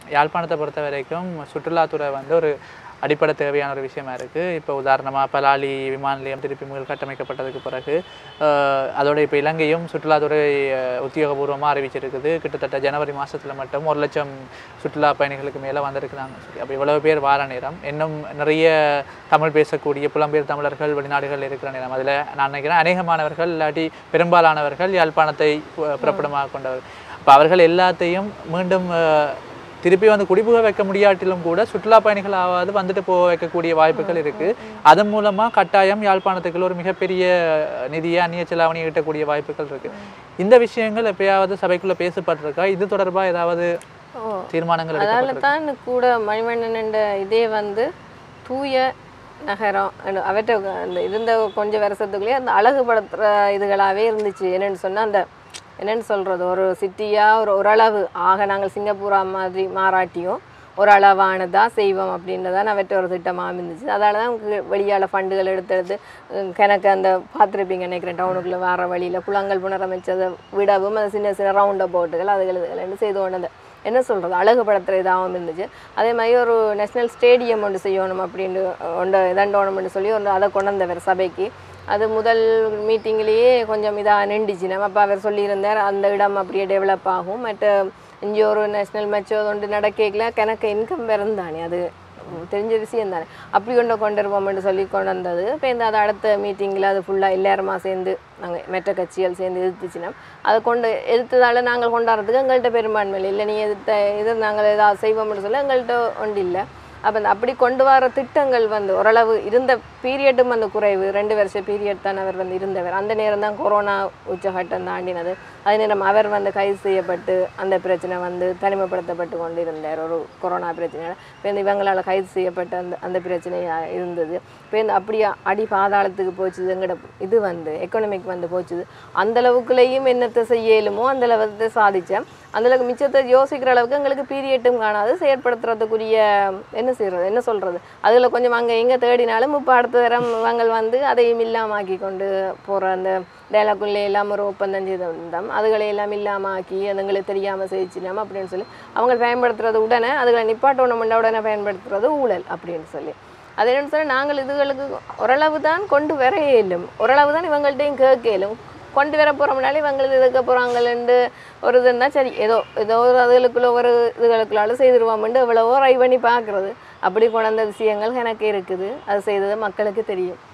யாழ்ப்பாணத்தை பொறுத்த வரைக்கும் சுற்றுலாத்துறை வந்து ஒரு அடிப்படை தேவையான ஒரு விஷயமா இருக்குது இப்போ உதாரணமாக பலாலி விமான நிலையம் திருப்பி முதல் கட்டமைக்கப்பட்டதுக்கு பிறகு அஹ், அதோட இப்போ இலங்கையும் சுற்றுலாத்துறை அஹ், உத்தியோகபூர்வமாக அறிவிச்சிருக்குது கிட்டத்தட்ட ஜனவரி மாதத்தில் மட்டும் ஒரு லட்சம் சுற்றுலா பயணிகளுக்கு மேலே வந்திருக்கிறாங்க சொல்லி அப்போ இவ்வளவு பேர் வார நேரம் இன்னும் நிறைய தமிழ் பேசக்கூடிய புலம்பெயர் தமிழர்கள் வெளிநாடுகள் இருக்கிற நேரம் அதில் நான் நினைக்கிறேன் அநேகமானவர்கள் இல்லாட்டி பெரும்பாலானவர்கள் யாழ்ப்பாணத்தை பு- பிறப்பிடமாக கொண்டவர் அப்போ அவர்கள் எல்லாத்தையும் மீண்டும் அஹ், திருப்பி வந்து குடிபுக வைக்க முடியாட்டிலும் கூட சுற்றுலா பயணிகளாவது வந்துட்டு போக வைக்கக்கூடிய வாய்ப்புகள் இருக்கு அதன் மூலமா கட்டாயம் யாழ்ப்பாணத்துக்குள்ள ஒரு மிகப்பெரிய நிதியை அந்நிய செலாவணியை ஈட்டக்கூடிய வாய்ப்புகள் இருக்கு இந்த விஷயங்கள் எப்பயாவது சபைக்குள்ள பேசப்பட்டிருக்கா இது தொடர்பா ஏதாவது ஓ தீர்மானங்கள் அதால எடுக்கப்பட்டிருக்கா? தான் கூட மணிவண்ணன் என்ற இதே வந்து தூய நகரம் அந்த- அவற்றை அந்த இருந்த கொஞ்சம் வருஷத்துக்குள்ளேயே அந்த அழகுபடுத்துகிற இதுகளாகவே இருந்துச்சு என்னன்னு சொன்னால் அந்த என்னன்னு சொல்கிறது ஒரு சிட்டியாக ஒரு ஓரளவு ஆக நாங்கள் சிங்கப்பூரா மாதிரி மாறாட்டியும் ஒரு அளவானதாக செய்வோம் அப்படின்றதான் அவற்றை ஒரு திட்டமாக இருந்துச்சு அதால தான் வெளியால் ஃபண்டுகள் எடுத்தெடுத்து உம், கிணக்கு அந்த பார்த்துருப்பீங்க நினைக்கிறேன் டவுனுக்குள்ளே வர வழியில் குளங்கள் புனரமைச்சதை விடவும் அந்த சின்ன சின்ன ரவுண்ட் போட்டுகள் அதுகள் இதுகள் செய்து கொண்டு என்ன சொல்கிறது அழகுபடுத்துகிற இதாகவும் இருந்துச்சு அதே மாதிரி ஒரு நேஷ்னல் ஸ்டேடியம் ஒன்று செய்யணும் அப்படின்னு ஒன்று இதண்டோணும்னு சொல்லி ஒன்று அதை கொண்டு வந்தவர் சபைக்கு அது முதல் மீட்டிங்லேயே கொஞ்சம் இதாக நின்றுச்சு நம்ம அப்போ அவர் சொல்லியிருந்தார் அந்த இடம் அப்படியே டெவலப் ஆகும் மற்ற இங்கே ஒரு நேஷ்னல் மேட்ச் ஒன்று நடக்கல கணக்கு இன்கம் தானே அது உம், தெரிஞ்ச விஷயம் தானே அப்படி கொண்டு கொண்டு வருவோம்னு சொல்லி கொண்டு வந்தது இப்போ இந்த அது அடுத்த மீட்டிங்கில் அது ஃபுல்லாக எல்லாருமா சேர்ந்து நாங்கள் மற்ற கட்சிகள் சேர்ந்து எதிர்த்துச்சுன்னா அதை கொண்டு எதிர்த்ததால் நாங்கள் கொண்டாடுறதுக்கு எங்கள்கிட்ட பெரும்பான்மை இல்லை இல்லை நீ எதிர்த்த இது நாங்கள் ஏதாவது செய்வோம்னு சொல்ல எங்கள்கிட்ட ஒன்று இல்லை அப்போ அந்த அப்படி கொண்டு வர திட்டங்கள் வந்து ஓரளவு இருந்த பீரியடும் வந்து குறைவு ரெண்டு வருஷ பீரியட் தான் அவர் வந்து இருந்தவர் அந்த நேரம் தான் கொரோனா உச்சகட்டம் தாண்டினது அதே நேரம் அவர் வந்து கைது செய்யப்பட்டு அந்த பிரச்சனை வந்து தனிமைப்படுத்தப்பட்டு கொண்டு இருந்தார் ஒரு கொரோனா பிரச்சனையால் இப்போ இந்த இவங்களால் கைது செய்யப்பட்ட அந்த அந்த பிரச்சனையாக இருந்தது இப்போ இந்த அப்படியே அடி பாதாளத்துக்கு போச்சுது எங்கட இது வந்து எக்கனாமிக் வந்து போச்சுது அந்த அளவுக்குள்ளேயும் என்னத்தை செய்ய இயலுமோ அந்த அளவுக்கு சாதித்தேன் அந்த அளவுக்கு மிச்சத்தை யோசிக்கிற அளவுக்கு எங்களுக்கு பீரியட்டும் காணாது செயற்படுத்துறதுக்குரிய என்ன செய்யறது என்ன சொல்றது அதில் கொஞ்சம் அங்கே எங்கே தேடினாலும் இப்போ அடுத்த தரம் இவங்க வந்து அதையும் இல்லாமாக்கி கொண்டு போகிற அந்த டேலாக்குள்ளே எல்லாம் ஒரு ஒப்பந்தம் செய்து வந்தோம் அதுகளை எல்லாம் இல்லாமல் ஆக்கி அதுங்களுக்கு தெரியாமல் செய்யிச்சினாம அப்படின்னு சொல்லி அவங்க பயன்படுத்துறது உடனே அதுகளை நிப்பாட்டணும்னா உடனே பயன்படுத்துறது ஊழல் அப்படின்னு சொல்லி அது என்னன்னு சொல்லி நாங்கள் இதுகளுக்கு ஓரளவு தான் கொண்டு வர இயலும் ஓரளவு தான் இவங்கள்ட்டையும் கேட்க இயலும் கொண்டு வர போகிறோம்னாலே இவங்களுக்கு இதுக்க போகிறாங்கள்ண்டு ஒரு இதுன்னா சரி ஏதோ ஏதோ ஒரு அதுகளுக்குள்ள ஒரு இதுகளுக்குள்ளால செய்திருவோம்ண்டு எவ்வளவோ ரை பண்ணி பார்க்குறது அப்படி கொண்ட விஷயங்கள் எனக்கு இருக்குது அது செய்தது மக்களுக்கு தெரியும்